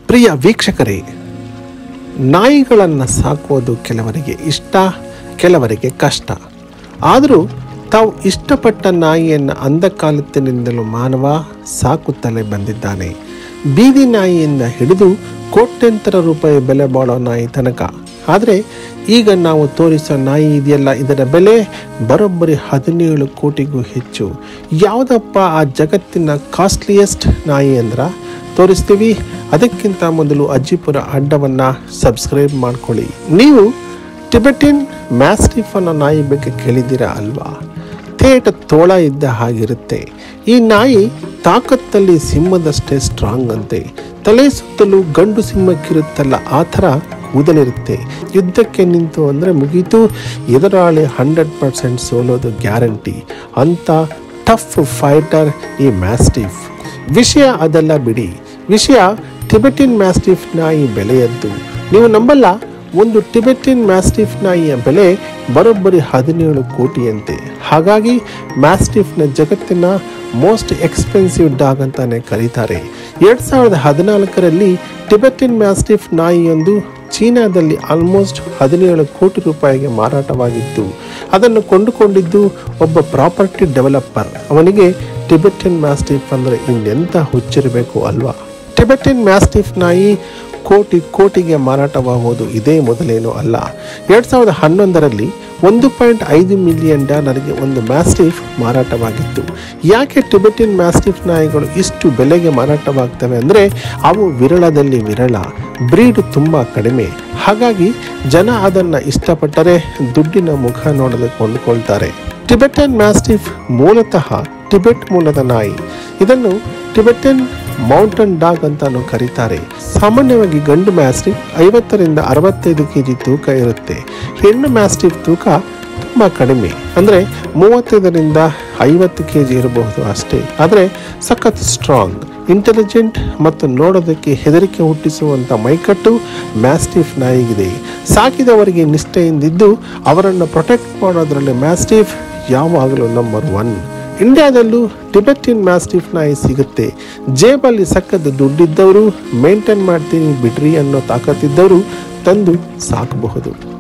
ಪ್ರಿಯ ವೀಕ್ಷಕರೇ ನಾಯಿಗಳನ್ನು ಸಾಕೋದು ಕೆಲವರಿಗೆ ಇಷ್ಟ ಕೆಲವರಿಗೆ ಕಷ್ಟ ಆದರೂ ತಾವು ಇಷ್ಟಪಟ್ಟ ನಾಯಿಯನ್ನು ಅಂಧಕಾಲತ್ತಿನಿಂದಲೂ ಮಾನವ ಸಾಕುತ್ತಲೇ ಬಂದಿದ್ದಾನೆ ಬೀದಿ ನಾಯಿಯಿಂದ ಹಿಡಿದು ಕೋಟ್ಯಂತರ ರೂಪಾಯಿ ಬೆಲೆ ಬಾಳೋ ನಾಯಿ ತನಕ ಆದರೆ ಈಗ ನಾವು ತೋರಿಸೋ ನಾಯಿ ಇದೆಯಲ್ಲ ಇದರ ಬೆಲೆ ಬರೋಬ್ಬರಿ ಹದಿನೇಳು ಕೋಟಿಗೂ ಹೆಚ್ಚು ಯಾವುದಪ್ಪ ಆ ಜಗತ್ತಿನ ಕಾಸ್ಟ್ಲಿಯೆಸ್ಟ್ ನಾಯಿ ಅಂದ್ರ ತೋರಿಸ್ತೀವಿ ಅದಕ್ಕಿಂತ ಮೊದಲು ಅಜ್ಜಿಪುರ ಅಡ್ಡವನ್ನು ಸಬ್ಸ್ಕ್ರೈಬ್ ಮಾಡ್ಕೊಳ್ಳಿ ನೀವು ಟಿಬೆಟಿನ್ ಮ್ಯಾಸ್ಟಿಫ್ ಅನ್ನೋ ನಾಯಿ ಬಗ್ಗೆ ಕೇಳಿದ್ದೀರಾ ಅಲ್ವಾ ಥೇಟ ತೋಳ ಇದ್ದ ಹಾಗಿರುತ್ತೆ ಈ ನಾಯಿ ತಾಕತ್ತಲ್ಲಿ ಸಿಂಹದಷ್ಟೇ ಸ್ಟ್ರಾಂಗ್ ಅಂತೆ ತಲೆ ಸುತ್ತಲೂ ಗಂಡು ಸಿಂಹಕ್ಕಿರುತ್ತಲ್ಲ ಆ ಥರ ಕೂದಲಿರುತ್ತೆ ಯುದ್ಧಕ್ಕೆ ನಿಂತು ಅಂದರೆ ಮುಗೀತು ಎದುರಾಳಿ ಹಂಡ್ರೆಡ್ ಪರ್ಸೆಂಟ್ ಸೋಲೋದು ಗ್ಯಾರಂಟಿ ಅಂತ ಟಫ್ ಫೈಟರ್ ಈ ಮ್ಯಾಸ್ಟಿಫ್ ವಿಷಯ ಅದೆಲ್ಲ ಬಿಡಿ ವಿಷಯ ಟಿಬೆಟಿನ್ ಮ್ಯಾಸ್ಟಿಫ್ ನಾಯಿ ಬೆಲೆಯದ್ದು ನೀವು ನಂಬಲ್ಲ ಒಂದು ಟಿಬೆಟಿನ್ ಮ್ಯಾಸ್ಟಿಫ್ ನಾಯಿಯ ಬೆಲೆ ಬರೋಬ್ಬರಿ ಹದಿನೇಳು ಕೋಟಿಯಂತೆ ಹಾಗಾಗಿ ಮ್ಯಾಸ್ಟಿಫ್ನ ಜಗತ್ತಿನ ಮೋಸ್ಟ್ ಎಕ್ಸ್ಪೆನ್ಸಿವ್ ಡಾಗ್ ಅಂತಾನೆ ಕರೀತಾರೆ ಎರಡು ಸಾವಿರದ ಹದಿನಾಲ್ಕರಲ್ಲಿ ಟಿಬೆಟಿನ್ ಮ್ಯಾಸ್ಟಿಫ್ ನಾಯಿಯೊಂದು ಚೀನಾದಲ್ಲಿ ಆಲ್ಮೋಸ್ಟ್ ಹದಿನೇಳು ಕೋಟಿ ರೂಪಾಯಿಗೆ ಮಾರಾಟವಾಗಿತ್ತು ಅದನ್ನು ಕೊಂಡುಕೊಂಡಿದ್ದು ಒಬ್ಬ ಪ್ರಾಪರ್ಟಿ ಡೆವಲಪರ್ ಅವನಿಗೆ ಟಿಬೆಟಿನ್ ಮ್ಯಾಸ್ಟಿಫ್ ಅಂದರೆ ಇನ್ನೆಂಥ ಹುಚ್ಚಿರಬೇಕು ಅಲ್ವಾ ಟಿಬೆಟಿನ್ ಮ್ಯಾಸ್ಟಿಫ್ ನಾಯಿ ಕೋಟಿ ಕೋಟಿಗೆ ಮಾರಾಟವಾಗುವುದು ಇದೇ ಮೊದಲೇನೂ ಅಲ್ಲ ಎರಡು ಸಾವಿರದ ಹನ್ನೊಂದರಲ್ಲಿ ಒಂದು ಪಾಯಿಂಟ್ ಐದು ಮಿಲಿಯನ್ ಡಾಲರ್ಗೆ ಒಂದು ಮ್ಯಾಸ್ಟಿಫ್ ಮಾರಾಟವಾಗಿತ್ತು ಯಾಕೆ ಟಿಬೆಟಿನ್ ಮ್ಯಾಸ್ಟಿಫ್ ನಾಯಿಗಳು ಇಷ್ಟು ಬೆಲೆಗೆ ಮಾರಾಟವಾಗ್ತವೆ ಅಂದರೆ ಅವು ವಿರಳದಲ್ಲಿ ವಿರಳ ಬ್ರೀಡ್ ತುಂಬ ಕಡಿಮೆ ಹಾಗಾಗಿ ಜನ ಅದನ್ನು ಇಷ್ಟಪಟ್ಟರೆ ದುಡ್ಡಿನ ಮುಖ ನೋಡದೆ ಕೊಂಡುಕೊಳ್ತಾರೆ ಟಿಬೆಟನ್ ಮ್ಯಾಸ್ಟಿಫ್ ಮೂಲತಃ ಟಿಬೆಟ್ ಮೂಲದ ನಾಯಿ ಇದನ್ನು ಟಿಬೆಟನ್ ಮೌಂಟನ್ ಡಾಗ್ ಅಂತಾನು ಕರೀತಾರೆ ಸಾಮಾನ್ಯವಾಗಿ ಗಂಡು ಮ್ಯಾಸ್ಟಿಫ್ ಐವತ್ತರಿಂದ ಅರವತ್ತೈದು ಕೆ ಜಿ ತೂಕ ಇರುತ್ತೆ ಹೆಣ್ಣು ಮ್ಯಾಸ್ಟಿಫ್ ತೂಕ ತುಂಬ ಕಡಿಮೆ ಅಂದರೆ ಮೂವತ್ತೈದರಿಂದ ಐವತ್ತು ಕೆ ಜಿ ಇರಬಹುದು ಅಷ್ಟೇ ಆದರೆ ಸಖತ್ ಸ್ಟ್ರಾಂಗ್ ಇಂಟೆಲಿಜೆಂಟ್ ಮತ್ತು ನೋಡೋದಕ್ಕೆ ಹೆದರಿಕೆ ಹುಟ್ಟಿಸುವಂಥ ಮೈಕಟ್ಟು ಮ್ಯಾಸ್ಟಿಫ್ ನಾಯಿಗಿದೆ ಸಾಕಿದವರಿಗೆ ನಿಷ್ಠೆಯಿಂದಿದ್ದು ಅವರನ್ನು ಪ್ರೊಟೆಕ್ಟ್ ಮಾಡೋದ್ರಲ್ಲಿ ಮ್ಯಾಸ್ಟಿಫ್ ಯಾವಾಗಲೂ ನಂಬರ್ ಒನ್ ಇಂಡಿಯಾದಲ್ಲೂ ಟಿಬೆಟಿನ್ ಮ್ಯಾಸ್ಟಿಫ್ ನಾಯಿ ಸಿಗುತ್ತೆ ಜೇಬಲ್ಲಿ ಸಕ್ಕದ ದುಡ್ಡಿದ್ದವರು ಮೇಂಟೈನ್ ಮಾಡ್ತೀನಿ ಬಿಡ್ರಿ ಅನ್ನೋ ತಾಕತ್ತಿದ್ದವರು ತಂದು ಸಾಕಬಹುದು